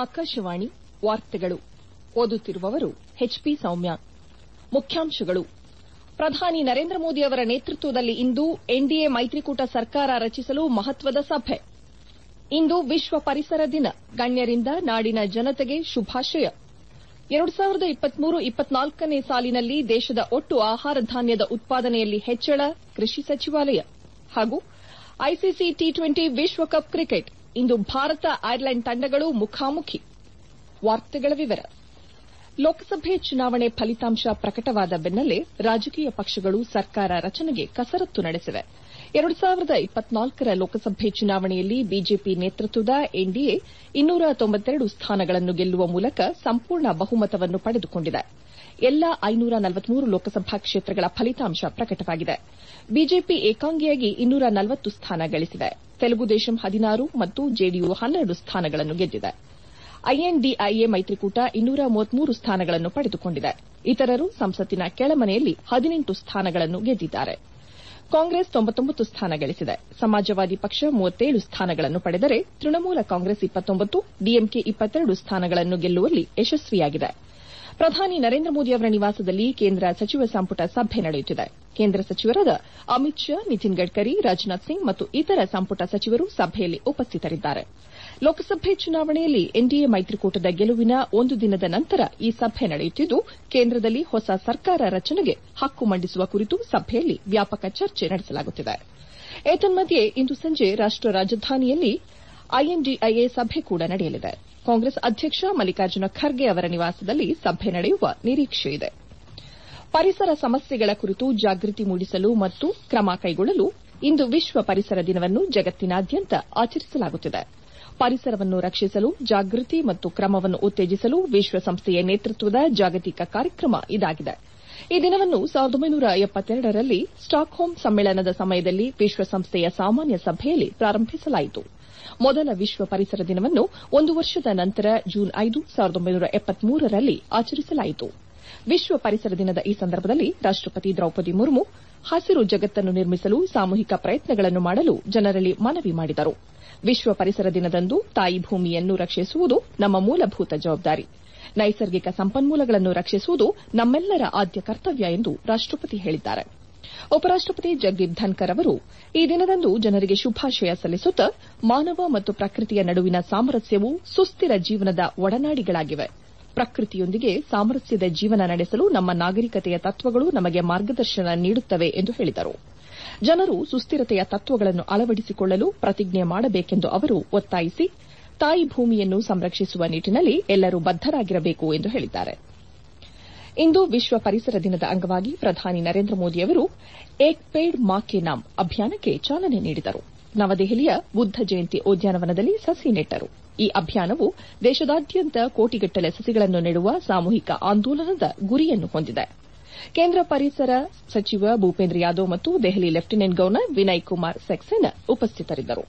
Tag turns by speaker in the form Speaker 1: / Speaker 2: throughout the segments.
Speaker 1: ಆಕಾಶವಾಣಿ ವಾರ್ತೆಗಳು ಓದುತ್ತಿರುವವರು ಎಚ್ಪಿ ಸೌಮ್ಯ ಮುಖ್ಯಾಂಶಗಳು ಪ್ರಧಾನಿ ನರೇಂದ್ರ ಮೋದಿ ಅವರ ನೇತೃತ್ವದಲ್ಲಿ ಇಂದು ಎನ್ಡಿಎ ಮೈತ್ರಿಕೂಟ ಸರ್ಕಾರ ರಚಿಸಲು ಮಹತ್ವದ ಸಭೆ ಇಂದು ವಿಶ್ವ ಪರಿಸರ ದಿನ ಗಣ್ಯರಿಂದ ನಾಡಿನ ಜನತೆಗೆ ಶುಭಾಶಯ ನೇ ಸಾಲಿನಲ್ಲಿ ದೇಶದ ಒಟ್ಟು ಆಹಾರ ಧಾನ್ಯದ ಉತ್ಪಾದನೆಯಲ್ಲಿ ಹೆಚ್ಚಳ ಕೃಷಿ ಸಚಿವಾಲಯ ಹಾಗೂ ಐಸಿಸಿ ಟಿ ಟ್ವೆಂಟಿ ವಿಶ್ವಕಪ್ ಕ್ರಿಕೆಟ್ ಇಂದು ಭಾರತ ಐರ್ಲೆಂಡ್ ತಂಡಗಳು ಮುಖಾಮುಖಿ ಲೋಕಸಭೆ ಚುನಾವಣೆ ಫಲಿತಾಂಶ ಪ್ರಕಟವಾದ ಬೆನ್ನಲ್ಲೇ ರಾಜಕೀಯ ಪಕ್ಷಗಳು ಸರ್ಕಾರ ರಚನೆಗೆ ಕಸರತ್ತು ನಡೆಸಿವೆ ರ ಲೋಕಸಭೆ ಚುನಾವಣೆಯಲ್ಲಿ ಬಿಜೆಪಿ ನೇತೃತ್ವದ ಎನ್ಡಿಎ ಸ್ಥಾನಗಳನ್ನು ಗೆಲ್ಲುವ ಮೂಲಕ ಸಂಪೂರ್ಣ ಬಹುಮತವನ್ನು ಪಡೆದುಕೊಂಡಿದೆ ಎಲ್ಲಾ ಲೋಕಸಭಾ ಕ್ಷೇತ್ರಗಳ ಫಲಿತಾಂಶ ಪ್ರಕಟವಾಗಿದೆ ಬಿಜೆಪಿ ಏಕಾಂಗಿಯಾಗಿ ಸ್ಥಾನ ಗಳಿಸಿದೆ ತೆಲುಗುದೇಶಂ ಹದಿನಾರು ಮತ್ತು ಜೆಡಿಯು ಹನ್ನೆರಡು ಸ್ಥಾನಗಳನ್ನು ಗೆದ್ದಿದೆ ಐಎನ್ಡಿಐಎ ಮೈತ್ರಿಕೂಟ ಸ್ಥಾನಗಳನ್ನು ಪಡೆದುಕೊಂಡಿದೆ ಇತರರು ಸಂಸತ್ತಿನ ಕೆಳಮನೆಯಲ್ಲಿ ಹದಿನೆಂಟು ಸ್ಥಾನಗಳನ್ನು ಗೆದ್ದಿದ್ದಾರೆ ಕಾಂಗ್ರೆಸ್ ಸ್ಥಾನ ಗಳಿಸಿದೆ ಸಮಾಜವಾದಿ ಪಕ್ಷ ಸ್ಥಾನಗಳನ್ನು ಪಡೆದರೆ ತೃಣಮೂಲ ಕಾಂಗ್ರೆಸ್ ಡಿಎಂಕೆ ಸ್ಥಾನಗಳನ್ನು ಗೆಲ್ಲುವಲ್ಲಿ ಯಶಸ್ವಿಯಾಗಿದೆ ಪ್ರಧಾನಿ ನರೇಂದ್ರ ಮೋದಿ ಅವರ ನಿವಾಸದಲ್ಲಿ ಕೇಂದ್ರ ಸಚಿವ ಸಂಪುಟ ಸಭೆ ನಡೆಯುತ್ತಿದೆ ಕೇಂದ್ರ ಸಚಿವರಾದ ಅಮಿತ್ ಶಾ ನಿತಿನ್ ಗಡ್ಕರಿ ರಾಜನಾಥ್ ಸಿಂಗ್ ಮತ್ತು ಇತರ ಸಂಪುಟ ಸಚಿವರು ಸಭೆಯಲ್ಲಿ ಉಪಸ್ಥಿತರಿದ್ದಾರೆ ಲೋಕಸಭೆ ಚುನಾವಣೆಯಲ್ಲಿ ಎನ್ಡಿಎ ಮೈತ್ರಿಕೂಟದ ಗೆಲುವಿನ ಒಂದು ದಿನದ ನಂತರ ಈ ಸಭೆ ನಡೆಯುತ್ತಿದ್ದು ಕೇಂದ್ರದಲ್ಲಿ ಹೊಸ ಸರ್ಕಾರ ರಚನೆಗೆ ಹಕ್ಕು ಮಂಡಿಸುವ ಕುರಿತು ಸಭೆಯಲ್ಲಿ ವ್ಯಾಪಕ ಚರ್ಚೆ ನಡೆಸಲಾಗುತ್ತಿದೆ ಏತನ್ಮಧ್ಯೆ ಇಂದು ಸಂಜೆ ರಾಷ್ಟ ರಾಜಧಾನಿಯಲ್ಲಿ ಐಎನ್ಡಿಐಎ ಸಭೆ ಕೂಡ ನಡೆಯಲಿದೆ ಕಾಂಗ್ರೆಸ್ ಅಧ್ಯಕ್ಷ ಮಲ್ಲಿಕಾರ್ಜುನ ಖರ್ಗೆ ಅವರ ನಿವಾಸದಲ್ಲಿ ಸಭೆ ನಡೆಯುವ ನಿರೀಕ್ಷೆಯಿದೆ ಪರಿಸರ ಸಮಸ್ಯೆಗಳ ಕುರಿತು ಜಾಗೃತಿ ಮೂಡಿಸಲು ಮತ್ತು ಕ್ರಮ ಕೈಗೊಳ್ಳಲು ಇಂದು ವಿಶ್ವ ಪರಿಸರ ದಿನವನ್ನು ಜಗತ್ತಿನಾದ್ಯಂತ ಆಚರಿಸಲಾಗುತ್ತಿದೆ ಪರಿಸರವನ್ನು ರಕ್ಷಿಸಲು ಜಾಗೃತಿ ಮತ್ತು ಕ್ರಮವನ್ನು ಉತ್ತೇಜಿಸಲು ವಿಶ್ವಸಂಸ್ಥೆಯ ನೇತೃತ್ವದ ಜಾಗತಿಕ ಕಾರ್ಯಕ್ರಮ ಇದಾಗಿದೆ ಈ ದಿನವನ್ನು ರಲ್ಲಿ ಸ್ಟಾಕ್ಹೋಮ್ ಸಮ್ಮೇಳನದ ಸಮಯದಲ್ಲಿ ವಿಶ್ವಸಂಸ್ಥೆಯ ಸಾಮಾನ್ಯ ಸಭೆಯಲ್ಲಿ ಪ್ರಾರಂಭಿಸಲಾಯಿತು ಮೊದಲ ವಿಶ್ವ ಪರಿಸರ ದಿನವನ್ನು ಒಂದು ವರ್ಷದ ನಂತರ ಜೂನ್ ರಲ್ಲಿ ಆಚರಿಸಲಾಯಿತು ವಿಶ್ವ ಪರಿಸರ ದಿನದ ಈ ಸಂದರ್ಭದಲ್ಲಿ ರಾಷ್ಟಪತಿ ದ್ರೌಪದಿ ಮುರ್ಮು ಹಸಿರು ಜಗತ್ತನ್ನು ನಿರ್ಮಿಸಲು ಸಾಮೂಹಿಕ ಪ್ರಯತ್ನಗಳನ್ನು ಮಾಡಲು ಜನರಲ್ಲಿ ಮನವಿ ಮಾಡಿದರು ವಿಶ್ವ ಪರಿಸರ ದಿನದಂದು ತಾಯಿ ಭೂಮಿಯನ್ನು ರಕ್ಷಿಸುವುದು ನಮ್ಮ ಮೂಲಭೂತ ಜವಾಬ್ದಾರಿ ನೈಸರ್ಗಿಕ ಸಂಪನ್ಮೂಲಗಳನ್ನು ರಕ್ಷಿಸುವುದು ನಮ್ಮೆಲ್ಲರ ಆದ್ಯ ಕರ್ತವ್ಯ ಎಂದು ರಾಷ್ಟಪತಿ ಹೇಳಿದ್ದಾರೆ ಉಪರಾಷ್ಟಪತಿ ಜಗದೀಪ್ ಧನ್ಕರ್ ಅವರು ಈ ದಿನದಂದು ಜನರಿಗೆ ಶುಭಾಶಯ ಸಲ್ಲಿಸುತ್ತಾ ಮಾನವ ಮತ್ತು ಪ್ರಕೃತಿಯ ನಡುವಿನ ಸಾಮರಸ್ಯವು ಸುಸ್ತಿರ ಜೀವನದ ಒಡನಾಡಿಗಳಾಗಿವೆ ಪ್ರಕೃತಿಯೊಂದಿಗೆ ಸಾಮರಸ್ಯದ ಜೀವನ ನಡೆಸಲು ನಮ್ಮ ನಾಗರಿಕತೆಯ ತತ್ವಗಳು ನಮಗೆ ಮಾರ್ಗದರ್ಶನ ನೀಡುತ್ತವೆ ಎಂದು ಹೇಳಿದರು ಜನರು ಸುಸ್ತಿರತೆಯ ತತ್ವಗಳನ್ನು ಅಳವಡಿಸಿಕೊಳ್ಳಲು ಪ್ರತಿಜ್ಞೆ ಮಾಡಬೇಕೆಂದು ಅವರು ಒತ್ತಾಯಿಸಿ ತಾಯಿ ಭೂಮಿಯನ್ನು ಸಂರಕ್ಷಿಸುವ ನಿಟ್ಟಿನಲ್ಲಿ ಎಲ್ಲರೂ ಬದ್ದರಾಗಿರಬೇಕು ಎಂದು ಹೇಳಿದ್ದಾರೆ ಇಂದು ವಿಶ್ವ ಪರಿಸರ ದಿನದ ಅಂಗವಾಗಿ ಪ್ರಧಾನಿ ನರೇಂದ್ರ ಮೋದಿ ಅವರು ಏಕ್ ಪೇಡ್ ಮಾ ಕೆ ನಾಮ್ ಅಭಿಯಾನಕ್ಕೆ ಚಾಲನೆ ನೀಡಿದರು ನವದೆಹಲಿಯ ಬುದ್ದ ಜಯಂತಿ ಉದ್ಯಾನವನದಲ್ಲಿ ಸಸಿ ನೆಟ್ಟರು ಈ ಅಭಿಯಾನವು ದೇಶದಾದ್ಯಂತ ಕೋಟಿಗಟ್ಟಲೆ ಸಸಿಗಳನ್ನು ನೆಡುವ ಸಾಮೂಹಿಕ ಆಂದೋಲನದ ಗುರಿಯನ್ನು ಹೊಂದಿದೆ ಕೇಂದ್ರ ಪರಿಸರ ಸಚಿವ ಭೂಪೇಂದ್ರ ಯಾದವ್ ಮತ್ತು ದೆಹಲಿ ಲೆಫ್ಟಿನೆಂಟ್ ಗವರ್ನರ್ ವಿನಯ್ ಕುಮಾರ್ ಸಕ್ಸೇನಾ ಉಪಸ್ಥಿತರಿದ್ದರು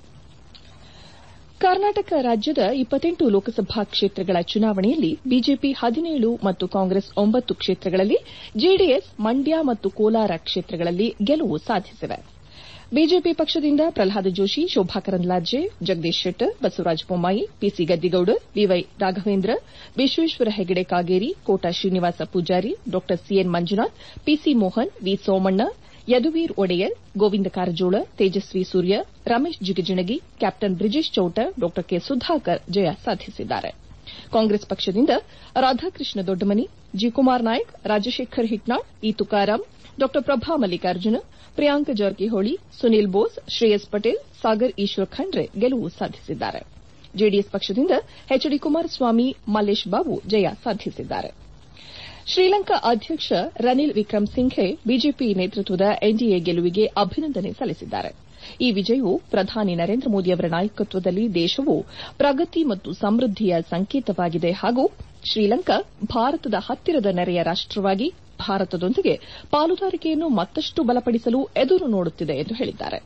Speaker 1: ಕರ್ನಾಟಕ ರಾಜ್ಯದ ಲೋಕಸಭಾ ಕ್ಷೇತ್ರಗಳ ಚುನಾವಣೆಯಲ್ಲಿ ಬಿಜೆಪಿ ಹದಿನೇಳು ಮತ್ತು ಕಾಂಗ್ರೆಸ್ ಒಂಬತ್ತು ಕ್ಷೇತ್ರಗಳಲ್ಲಿ ಜೆಡಿಎಸ್ ಮಂಡ್ಯ ಮತ್ತು ಕೋಲಾರ ಕ್ಷೇತ್ರಗಳಲ್ಲಿ ಗೆಲುವು ಸಾಧಿಸಿವೆ ಬಿಜೆಪಿ ಪಕ್ಷದಿಂದ ಪ್ರಲ್ಹಾದ ಜೋಶಿ ಶೋಭಾ ಕರಂದ್ಲಾಜೆ ಜಗದೀಶ್ ಶೆಟ್ಟರ್ ಬಸವರಾಜ ಬೊಮ್ಮಾಯಿ ಪಿಸಿ ಗದ್ದಿಗೌಡರ್ ಬಿವೈ ರಾಘವೇಂದ್ರ ವಿಶ್ವೇಶ್ವರ ಹೆಗಡೆ ಕಾಗೇರಿ ಕೋಟಾ ಶ್ರೀನಿವಾಸ ಪೂಜಾರಿ ಡಾ CN Manjunath PC Mohan V Somanna Yaduveer Wadiyar Govind Karjol Tejasvi Surya Ramesh Jigajinagi captain Brijesh Chowta ಡಾ ಕೆ ಸುಧಾಕರ್ ಜಯ ಸಾಧಿಸಿದ್ದಾರೆ ಕಾಂಗ್ರೆಸ್ ಪಕ್ಷದಿಂದ ರಾಧಾಕೃಷ್ಣ ದೊಡ್ಡಮನಿ ಜಿ ಕುಮಾರ್ ನಾಯಕ್ ರಾಜಶೇಖರ್ ಹಿಟ್ನಾಳ್ ಇ ತುಕಾರಾಂ ಡಾ ಪ್ರಭಾ ಮಲ್ಲಿಕಾರ್ಜುನ ಪ್ರಿಯಾಂಕ ಜಾರಕಿಹೊಳಿ ಸುನೀಲ್ ಬೋಸ್ ಶ್ರೇಯಸ್ ಪಟೇಲ್ ಸಾಗರ್ ಈಶ್ವರ್ ಖಂಡ್ರೆ ಗೆಲುವು ಸಾಧಿಸಿದ್ದಾರೆ ಜೆಡಿಎಸ್ ಪಕ್ಷದಿಂದ ಎಚ್ ಡಿ ಕುಮಾರಸ್ವಾಮಿ ಮಲ್ಲೇಶ್ ಬಾಬು ಜಯ ಸಾಧಿಸಿದ್ದಾರೆ ಶ್ರೀಲಂಕಾ ಅಧ್ಯಕ್ಷ ರನಿಲ್ ವಿಕ್ರಮ್ ಸಿಂಘೆ ಬಿಜೆಪಿ ನೇತೃತ್ವದ ಎನ್ಡಿಎ ಗೆಲುವಿಗೆ ಅಭಿನಂದನೆ ಸಲ್ಲಿಸಿದ್ದಾರೆ ಈ ವಿಜಯವು ಪ್ರಧಾನಿ ನರೇಂದ್ರ ಮೋದಿ ಅವರ ನಾಯಕತ್ವದಲ್ಲಿ ದೇಶವು ಪ್ರಗತಿ ಮತ್ತು ಸಮೃದ್ದಿಯ ಸಂಕೇತವಾಗಿದೆ ಹಾಗೂ ಶ್ರೀಲಂಕಾ ಭಾರತದ ಹತ್ತಿರದ ನೆರೆಯ ರಾಷ್ಟವಾಗಿ ಭಾರತದೊಂದಿಗೆ ಪಾಲುದಾರಿಕೆಯನ್ನು ಮತ್ತಷ್ಟು ಬಲಪಡಿಸಲು ಎದುರು ನೋಡುತ್ತಿದೆ ಎಂದು ಹೇಳಿದ್ದಾರೆ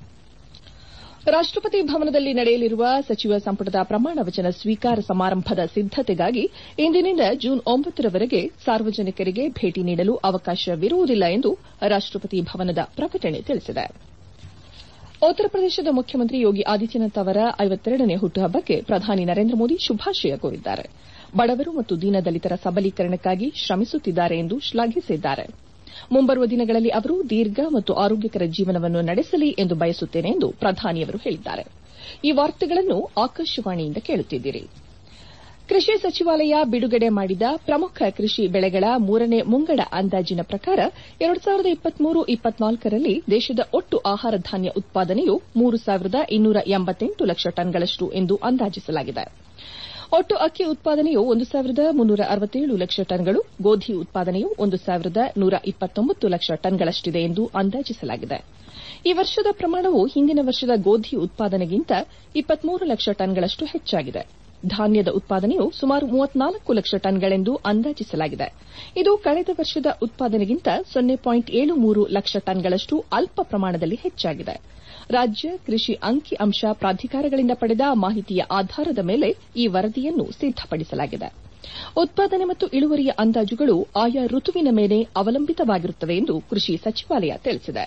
Speaker 1: ರಾಷ್ಟಪತಿ ಭವನದಲ್ಲಿ ನಡೆಯಲಿರುವ ಸಚಿವ ಸಂಪುಟದ ಪ್ರಮಾಣ ವಚನ ಸ್ವೀಕಾರ ಸಮಾರಂಭದ ಸಿದ್ದತೆಗಾಗಿ ಇಂದಿನಿಂದ ಜೂನ್ ಒಂಬತ್ತರವರೆಗೆ ಸಾರ್ವಜನಿಕರಿಗೆ ಭೇಟಿ ನೀಡಲು ಅವಕಾಶವಿರುವುದಿಲ್ಲ ಎಂದು ರಾಷ್ಟಪತಿ ಭವನದ ಪ್ರಕಟಣೆ ತಿಳಿಸಿದೆ ಉತ್ತರ ಪ್ರದೇಶದ ಮುಖ್ಯಮಂತ್ರಿ ಯೋಗಿ ಆದಿತ್ಯನಾಥ್ ಅವರ ಐವತ್ತೆರಡನೇ ಹುಟ್ಟುಹಬ್ಬಕ್ಕೆ ಪ್ರಧಾನಿ ನರೇಂದ್ರ ಮೋದಿ ಶುಭಾಶಯ ಕೋರಿದ್ದಾರೆ ಬಡವರು ಮತ್ತು ದೀನದಲಿತರ ಸಬಲೀಕರಣಕ್ಕಾಗಿ ಶ್ರಮಿಸುತ್ತಿದ್ದಾರೆ ಎಂದು ಶ್ಲಾಘಿಸಿದ್ದಾರೆ ಮುಂಬರುವ ದಿನಗಳಲ್ಲಿ ಅವರು ದೀರ್ಘ ಮತ್ತು ಆರೋಗ್ಯಕರ ಜೀವನವನ್ನು ನಡೆಸಲಿ ಎಂದು ಬಯಸುತ್ತೇನೆ ಎಂದು ಪ್ರಧಾನಿಯವರು ಹೇಳಿದ್ದಾರೆ ಈ ವಾರ್ತೆಗಳನ್ನು ಆಕಾಶವಾಣಿಯಿಂದ ಕೇಳುತ್ತಿದ್ದೀರಿ ಕೃಷಿ ಸಚಿವಾಲಯ ಬಿಡುಗಡೆ ಮಾಡಿದ ಪ್ರಮುಖ ಕೃಷಿ ಬೆಳೆಗಳ ಮೂರನೇ ಮುಂಗಡ ಅಂದಾಜಿನ ಪ್ರಕಾರ ಎರಡು ಸಾವಿರದ ಇಪ್ಪತ್ಮೂರು ಇಪ್ಪತ್ನಾಲ್ಕರಲ್ಲಿ ದೇಶದ ಒಟ್ಟು ಆಹಾರ ಧಾನ್ಯ ಉತ್ಪಾದನೆಯು ಮೂರು ಸಾವಿರದ ಇನ್ನೂರ ಎಂಬತ್ತೆಂಟು ಲಕ್ಷ ಟನ್ಗಳಷ್ಟು ಎಂದು ಅಂದಾಜಿಸಲಾಗಿದೆ ಒಟ್ಟು ಅಕ್ಕಿ ಉತ್ಪಾದನೆಯು ಒಂದು ಸಾವಿರದ ಮುನ್ನೂರ ಅರವತ್ತೇಳು ಲಕ್ಷ ಟನ್ಗಳು ಗೋಧಿ ಉತ್ಪಾದನೆಯು ಒಂದು ಸಾವಿರದ ನೂರ ಇಪ್ಪತ್ತೊಂಬತ್ತು ಲಕ್ಷ ಟನ್ಗಳಷ್ಟಿದೆ ಎಂದು ಅಂದಾಜಿಸಲಾಗಿದೆ ಈ ವರ್ಷದ ಪ್ರಮಾಣವು ಹಿಂದಿನ ವರ್ಷದ ಗೋಧಿ ಉತ್ಪಾದನೆಗಿಂತ ಇಪ್ಪತ್ಮೂರು ಲಕ್ಷ ಟನ್ಗಳಷ್ಟು ಹೆಚ್ಚಾಗಿದೆ ಧಾನ್ಯದ ಉತ್ಪಾದನೆಯು ಸುಮಾರು ಮೂವತ್ನಾಲ್ಕು ಲಕ್ಷ ಟನ್ಗಳೆಂದು ಅಂದಾಜಿಸಲಾಗಿದೆ ಇದು ಕಳೆದ ವರ್ಷದ ಉತ್ಪಾದನೆಗಿಂತ ಸೊನ್ನೆ ಪಾಯಿಂಟ್ ಏಳು ಮೂರು ಲಕ್ಷ ಟನ್ಗಳಷ್ಟು ಅಲ್ಪ ಪ್ರಮಾಣದಲ್ಲಿ ಹೆಚ್ಚಾಗಿದೆ ರಾಜ್ಯ ಕೃಷಿ ಅಂಕಿ ಅಂಶ ಪ್ರಾಧಿಕಾರಗಳಿಂದ ಪಡೆದ ಮಾಹಿತಿಯ ಆಧಾರದ ಮೇಲೆ ಈ ವರದಿಯನ್ನು ಸಿದ್ದಪಡಿಸಲಾಗಿದೆ ಉತ್ಪಾದನೆ ಮತ್ತು ಇಳುವರಿಯ ಅಂದಾಜುಗಳು ಆಯಾ ಋತುವಿನ ಮೇಲೆ ಅವಲಂಬಿತವಾಗಿರುತ್ತವೆ ಎಂದು ಕೃಷಿ ಸಚಿವಾಲಯ ತಿಳಿಸಿದೆ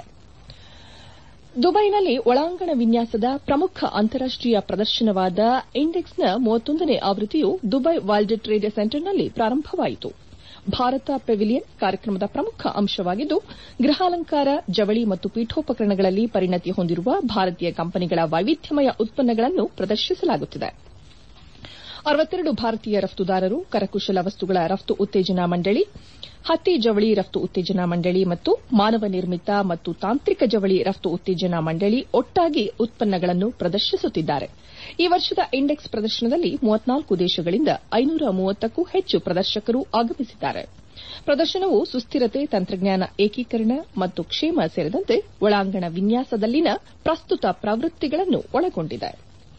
Speaker 1: ದುಬೈನಲ್ಲಿ ಒಳಾಂಗಣ ವಿನ್ಯಾಸದ ಪ್ರಮುಖ ಅಂತಾರಾಷ್ಟೀಯ ಪ್ರದರ್ಶನವಾದ ಇಂಡೆಕ್ಸ್ನ ಮೂವತ್ತೊಂದನೇ ಆವೃತ್ತಿಯು ದುಬೈ ವರ್ಲ್ಡ್ ಟ್ರೇಡ್ ಸೆಂಟರ್ನಲ್ಲಿ ಪ್ರಾರಂಭವಾಯಿತು ಭಾರತ ಪೆವಿಲಿಯನ್ ಕಾರ್ಯಕ್ರಮದ ಪ್ರಮುಖ ಅಂಶವಾಗಿದ್ದು ಗೃಹಾಲಂಕಾರ ಜವಳಿ ಮತ್ತು ಪೀಠೋಪಕರಣಗಳಲ್ಲಿ ಪರಿಣತಿ ಹೊಂದಿರುವ ಭಾರತೀಯ ಕಂಪನಿಗಳ ವೈವಿಧ್ಯಮಯ ಉತ್ಪನ್ನಗಳನ್ನು ಪ್ರದರ್ಶಿಸಲಾಗುತ್ತಿದೆ ಅರವತ್ತೆರಡು ಭಾರತೀಯ ರಫ್ತುದಾರರು ಕರಕುಶಲ ವಸ್ತುಗಳ ರಫ್ತು ಉತ್ತೇಜನಾ ಮಂಡಳಿ ಹತ್ತಿ ಜವಳಿ ರಫ್ತು ಉತ್ತೇಜನಾ ಮಂಡಳಿ ಮತ್ತು ಮಾನವ ನಿರ್ಮಿತ ಮತ್ತು ತಾಂತ್ರಿಕ ಜವಳಿ ರಫ್ತು ಉತ್ತೇಜನಾ ಮಂಡಳಿ ಒಟ್ಟಾಗಿ ಉತ್ಪನ್ನಗಳನ್ನು ಪ್ರದರ್ಶಿಸುತ್ತಿದ್ದಾರೆ ಈ ವರ್ಷದ ಇಂಡೆಕ್ಸ್ ಪ್ರದರ್ಶನದಲ್ಲಿ ಮೂವತ್ನಾಲ್ಕು ದೇಶಗಳಿಂದ ಐನೂರ ಮೂವತ್ತಕ್ಕೂ ಹೆಚ್ಚು ಪ್ರದರ್ಶಕರು ಆಗಮಿಸಿದ್ದಾರೆ ಪ್ರದರ್ಶನವು ಸುಸ್ಥಿರತೆ ತಂತ್ರಜ್ಞಾನ ಏಕೀಕರಣ ಮತ್ತು ಕ್ಷೇಮ ಸೇರಿದಂತೆ ಒಳಾಂಗಣ ವಿನ್ಯಾಸದಲ್ಲಿನ ಪ್ರಸ್ತುತ ಪ್ರವೃತ್ತಿಗಳನ್ನು ಒಳಗೊಂಡಿದೆ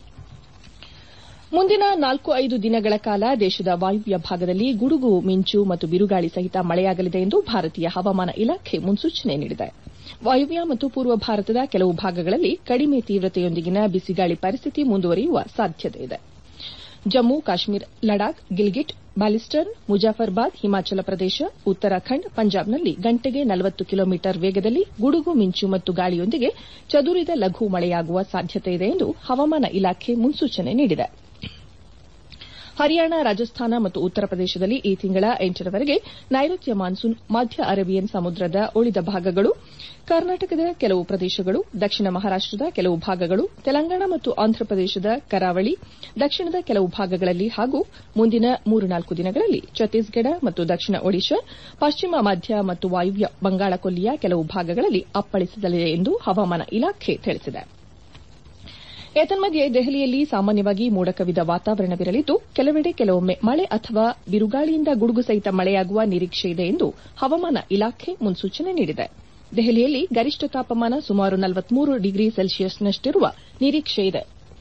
Speaker 1: ಮುಂದಿನ ನಾಲ್ಕು ಐದು ದಿನಗಳ ಕಾಲ ದೇಶದ ವಾಯುವ್ಯ ಭಾಗದಲ್ಲಿ ಗುಡುಗು ಮಿಂಚು ಮತ್ತು ಬಿರುಗಾಳಿ ಸಹಿತ ಮಳೆಯಾಗಲಿದೆ ಎಂದು ಭಾರತೀಯ ಹವಾಮಾನ ಇಲಾಖೆ ಮುನ್ಸೂಚನೆ ನೀಡಿದೆ ವಾಯುವ್ಯ ಮತ್ತು ಪೂರ್ವ ಭಾರತದ ಕೆಲವು ಭಾಗಗಳಲ್ಲಿ ಕಡಿಮೆ ತೀವ್ರತೆಯೊಂದಿಗಿನ ಬಿಸಿಗಾಳಿ ಪರಿಸ್ಥಿತಿ ಮುಂದುವರಿಯುವ ಸಾಧ್ಯತೆಯಿದೆ ಜಮ್ಮು ಕಾಶ್ಮೀರ ಲಡಾಖ್ ಗಿಲ್ಗಿಟ್ ಬಾಲಿಸ್ಟರ್ನ್ ಮುಜಾಫರ್ಬಾದ್ ಹಿಮಾಚಲ ಪ್ರದೇಶ ಉತ್ತರಾಖಂಡ್ ಪಂಜಾಬ್ನಲ್ಲಿ ಗಂಟೆಗೆ ನಲವತ್ತು ಕಿಲೋಮೀಟರ್ ವೇಗದಲ್ಲಿ ಗುಡುಗು ಮಿಂಚು ಮತ್ತು ಗಾಳಿಯೊಂದಿಗೆ ಚದುರಿದ ಲಘು ಮಳೆಯಾಗುವ ಸಾಧ್ಯತೆಯಿದೆ ಎಂದು ಹವಾಮಾನ ಇಲಾಖೆ ಮುನ್ಸೂಚನೆ ನೀಡಿದೆ ಹರಿಯಾಣ ರಾಜಸ್ಥಾನ ಮತ್ತು ಉತ್ತರ ಪ್ರದೇಶದಲ್ಲಿ ಈ ತಿಂಗಳ ಎಂಟರವರೆಗೆ ನೈಋತ್ಯ ಮಾನ್ಸೂನ್ ಮಧ್ಯ ಅರೇಬಿಯನ್ ಸಮುದ್ರದ ಉಳಿದ ಭಾಗಗಳು ಕರ್ನಾಟಕದ ಕೆಲವು ಪ್ರದೇಶಗಳು ದಕ್ಷಿಣ ಮಹಾರಾಷ್ಟದ ಕೆಲವು ಭಾಗಗಳು ತೆಲಂಗಾಣ ಮತ್ತು ಆಂಧ್ರಪ್ರದೇಶದ ಕರಾವಳಿ ದಕ್ಷಿಣದ ಕೆಲವು ಭಾಗಗಳಲ್ಲಿ ಹಾಗೂ ಮುಂದಿನ ಮೂರು ನಾಲ್ಕು ದಿನಗಳಲ್ಲಿ ಛತ್ತೀಸ್ಗಢ ಮತ್ತು ದಕ್ಷಿಣ ಒಡಿಶಾ ಪಶ್ಚಿಮ ಮಧ್ಯ ಮತ್ತು ವಾಯುವ್ಯ ಬಂಗಾಳಕೊಲ್ಲಿಯ ಕೆಲವು ಭಾಗಗಳಲ್ಲಿ ಅಪ್ಪಳಿಸಲಿದೆ ಎಂದು ಹವಾಮಾನ ಇಲಾಖೆ ತಿಳಿಸಿದೆ ಏತನ್ಮಧ್ಯೆ ದೆಹಲಿಯಲ್ಲಿ ಸಾಮಾನ್ಯವಾಗಿ ಮೋಡ ಕವಿದ ವಾತಾವರಣವಿರಲಿದ್ದು ಕೆಲವೆಡೆ ಕೆಲವೊಮ್ಮೆ ಮಳೆ ಅಥವಾ ಬಿರುಗಾಳಿಯಿಂದ ಗುಡುಗು ಸಹಿತ ಮಳೆಯಾಗುವ ನಿರೀಕ್ಷೆಯಿದೆ ಎಂದು ಹವಾಮಾನ ಇಲಾಖೆ ಮುನ್ಸೂಚನೆ ನೀಡಿದೆ ದೆಹಲಿಯಲ್ಲಿ ಗರಿಷ್ಠ ತಾಪಮಾನ ಸುಮಾರು ನಲವತ್ಮೂರು ಡಿಗ್ರಿ ಸೆಲ್ಸಿಯಸ್ನಷ್ಟಿರುವ ನಿರೀಕ್ಷೆಯಿದೆ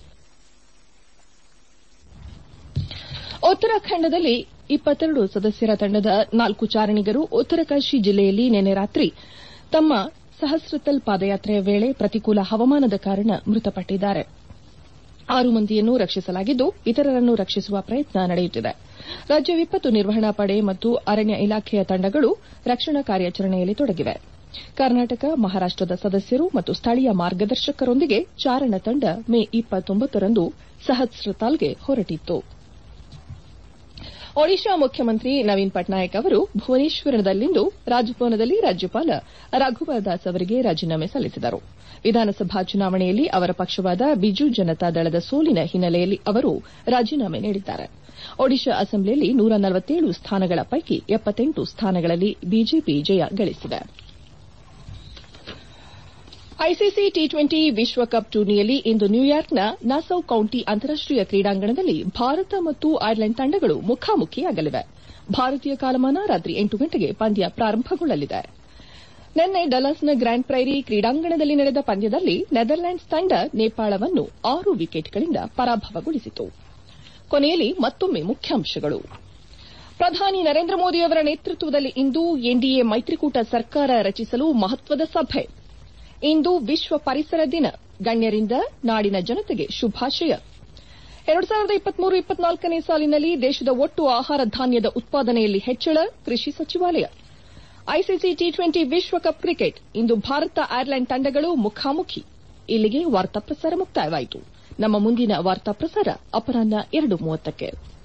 Speaker 1: ಉತ್ತರಾಖಂಡದಲ್ಲಿ ಇಪ್ಪತ್ತೆರಡು ಸದಸ್ಯರ ತಂಡದ ನಾಲ್ಕು ಚಾರಣಿಗರು ಉತ್ತರಕಾಶಿ ಜಿಲ್ಲೆಯಲ್ಲಿ ನಿನ್ನೆ ರಾತ್ರಿ ತಮ್ಮ ಸಹಸ್ರತಲ್ ಪಾದಯಾತ್ರೆಯ ವೇಳೆ ಪ್ರತಿಕೂಲ ಹವಾಮಾನದ ಕಾರಣ ಮೃತಪಟ್ಟಿದ್ದಾರೆ ಆರು ಮಂದಿಯನ್ನು ರಕ್ಷಿಸಲಾಗಿದ್ದು ಇತರರನ್ನು ರಕ್ಷಿಸುವ ಪ್ರಯತ್ನ ನಡೆಯುತ್ತಿದೆ ರಾಜ್ಯ ವಿಪತ್ತು ನಿರ್ವಹಣಾ ಪಡೆ ಮತ್ತು ಅರಣ್ಯ ಇಲಾಖೆಯ ತಂಡಗಳು ರಕ್ಷಣಾ ಕಾರ್ಯಾಚರಣೆಯಲ್ಲಿ ತೊಡಗಿವೆ ಕರ್ನಾಟಕ ಮಹಾರಾಷ್ಟದ ಸದಸ್ಯರು ಮತ್ತು ಸ್ಥಳೀಯ ಮಾರ್ಗದರ್ಶಕರೊಂದಿಗೆ ಚಾರಣ ತಂಡ ಮೇ ರಂದು ಸಹಸ್ರತಾಲ್ಗೆ ಹೊರಟಿತ್ತು ಒಡಿಶಾ ಮುಖ್ಯಮಂತ್ರಿ ನವೀನ್ ಪಟ್ನಾಯಕ್ ಅವರು ಭುವನೇಶ್ವರದಲ್ಲಿಂದು ರಾಜಭವನದಲ್ಲಿ ರಾಜ್ಯಪಾಲ ರಘುಬರ್ ದಾಸ್ ಅವರಿಗೆ ರಾಜೀನಾಮೆ ಸಲ್ಲಿಸಿದರು ವಿಧಾನಸಭಾ ಚುನಾವಣೆಯಲ್ಲಿ ಅವರ ಪಕ್ಷವಾದ ಬಿಜು ಜನತಾ ದಳದ ಸೋಲಿನ ಹಿನ್ನೆಲೆಯಲ್ಲಿ ಅವರು ರಾಜೀನಾಮೆ ನೀಡಿದ್ದಾರೆ ಒಡಿಶಾ ಅಸೆಂಬ್ಲಿಯಲ್ಲಿ ನೂರ ನಲವತ್ತೇಳು ಸ್ಥಾನಗಳ ಪೈಕಿ ಎಪ್ಪತ್ತೆಂಟು ಸ್ಥಾನಗಳಲ್ಲಿ ಬಿಜೆಪಿ ಜಯ ಗಳಿಸಿದೆ ಐಸಿಸಿ ಟಿ ಟ್ವೆಂಟಿ ವಿಶ್ವಕಪ್ ಟೂರ್ನಿಯಲ್ಲಿ ಇಂದು ನ್ಯೂಯಾರ್ಕ್ನ ನಾಸೌ ಕೌಂಟಿ ಅಂತಾರಾಷ್ಟೀಯ ಕ್ರೀಡಾಂಗಣದಲ್ಲಿ ಭಾರತ ಮತ್ತು ಐರ್ಲೆಂಡ್ ತಂಡಗಳು ಮುಖಾಮುಖಿಯಾಗಲಿವೆ ಭಾರತೀಯ ಕಾಲಮಾನ ರಾತ್ರಿ ಎಂಟು ಗಂಟೆಗೆ ಪಂದ್ಯ ಪ್ರಾರಂಭಗೊಳ್ಳಲಿದೆ ನಿನ್ನೆ ಡಲಾಸ್ನ ಗ್ರ್ಯಾಂಡ್ ಪ್ರೈರಿ ಕ್ರೀಡಾಂಗಣದಲ್ಲಿ ನಡೆದ ಪಂದ್ಯದಲ್ಲಿ ನೆದರ್ಲ್ಯಾಂಡ್ಸ್ ತಂಡ ನೇಪಾಳವನ್ನು ಆರು ವಿಕೆಟ್ಗಳಿಂದ ಪರಾಭವಗೊಳಿಸಿತು ಕೊನೆಯಲ್ಲಿ ಮತ್ತೊಮ್ಮೆ ಮುಖ್ಯಾಂಶಗಳು ಪ್ರಧಾನಿ ನರೇಂದ್ರ ಮೋದಿ ಅವರ ನೇತೃತ್ವದಲ್ಲಿ ಇಂದು ಎನ್ಡಿಎ ಮೈತ್ರಿಕೂಟ ಸರ್ಕಾರ ರಚಿಸಲು ಮಹತ್ವದ ಸಭೆ ಇಂದು ವಿಶ್ವ ಪರಿಸರ ದಿನ ಗಣ್ಯರಿಂದ ನಾಡಿನ ಜನತೆಗೆ ಶುಭಾಶಯ ಎರಡು ಸಾವಿರದ ಇಪ್ಪತ್ಮೂರು ಇಪ್ಪತ್ನಾಲ್ಕನೇ ಸಾಲಿನಲ್ಲಿ ದೇಶದ ಒಟ್ಟು ಆಹಾರ ಧಾನ್ಯದ ಉತ್ಪಾದನೆಯಲ್ಲಿ ಹೆಚ್ಚಳ ಕೃಷಿ ಸಚಿವಾಲಯ ಐಸಿಸಿ ಟಿ ಟ್ವೆಂಟಿ ವಿಶ್ವಕಪ್ ಕ್ರಿಕೆಟ್ ಇಂದು ಭಾರತ ಐರ್ಲೆಂಡ್ ತಂಡಗಳು ಮುಖಾಮುಖಿ ಇಲ್ಲಿಗೆ ವಾರ್ತಾ ಪ್ರಸಾರ ಮುಕ್ತಾಯವಾಯಿತು ನಮ್ಮ ಮುಂದಿನ ವಾರ್ತಾ ಪ್ರಸಾರ ಅಪರಾಹ್ನ ಎರಡು ಮೂವತ್ತಕ್ಕೆ